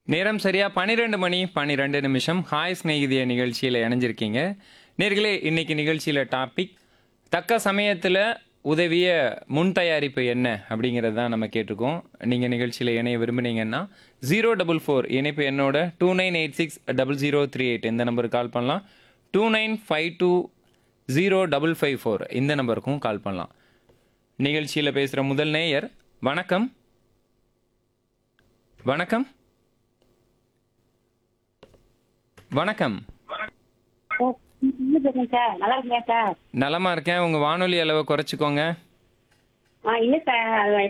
நேரம் சரியா பன்னிரெண்டு மணி பன்னிரெண்டு நிமிஷம் ஹாய் ஸ்நேகிதிய நிகழ்ச்சியில் இணைஞ்சிருக்கீங்க நேர்களே இன்னைக்கு நிகழ்ச்சியில் டாபிக் தக்க சமயத்தில் உதவிய முன் தயாரிப்பு என்ன அப்படிங்கிறது தான் நம்ம கேட்டிருக்கோம் நீங்கள் நிகழ்ச்சியில் இணைய விரும்புனீங்கன்னா ஜீரோ டபுள் ஃபோர் இணைப்பு என்னோட two nine eight six double zero three eight இந்த நம்பருக்கு கால் பண்ணலாம் two nine five two zero double five four இந்த நம்பருக்கும் கால் பண்ணலாம் நிகழ்ச்சியில் பேசுகிற முதல் நேயர் வணக்கம் வணக்கம் வணக்கம் சார் என்ன பேசுறேன் சார் நல்லா இருக்கீங்க சார் நலமா இருக்கேன் உங்க வானொலி அளவை குறைச்சிக்கோங்க ஆ இல்லை சார் அது